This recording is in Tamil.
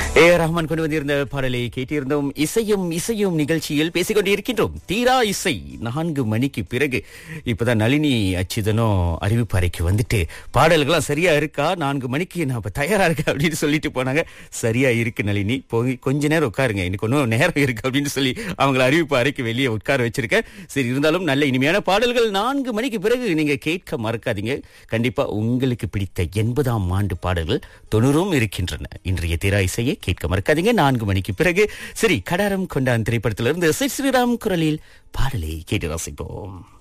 ஏ ஆர் ரஹ்மான் கொண்டு வந்திருந்த பாடலை கேட்டிருந்தோம் இசையும் இசையும் நிகழ்ச்சியில் பேசிக் கொண்டிருக்கின்றோம் தீரா இசை நான்கு மணிக்கு பிறகு இப்பதான் நளினி அச்சுதனும் அறிவிப்பு அறைக்கு வந்துட்டு பாடல்கள்லாம் சரியா இருக்கா நான்கு மணிக்கு நான் இப்ப தயாரா இருக்கேன் அப்படின்னு சொல்லிட்டு போனாங்க சரியா இருக்கு நளினி போய் கொஞ்ச நேரம் உட்காருங்க எனக்கு ஒன்றும் நேரம் இருக்கு அப்படின்னு சொல்லி அவங்கள அறிவிப்பு அறைக்கு வெளியே உட்கார வச்சிருக்கேன் சரி இருந்தாலும் நல்ல இனிமையான பாடல்கள் நான்கு மணிக்கு பிறகு நீங்க கேட்க மறக்காதீங்க கண்டிப்பா உங்களுக்கு பிடித்த எண்பதாம் ஆண்டு பாடல்கள் தொண்ணூறும் இருக்கின்றன இன்றைய திரா இசையை கேட்க மறக்காதீங்க நான்கு மணிக்கு பிறகு சரி கடாரம் கொண்டான் திரைப்படத்திலிருந்து ஸ்ரீராம் குரலில் பாடலை கேட்டு ரசிப்போம்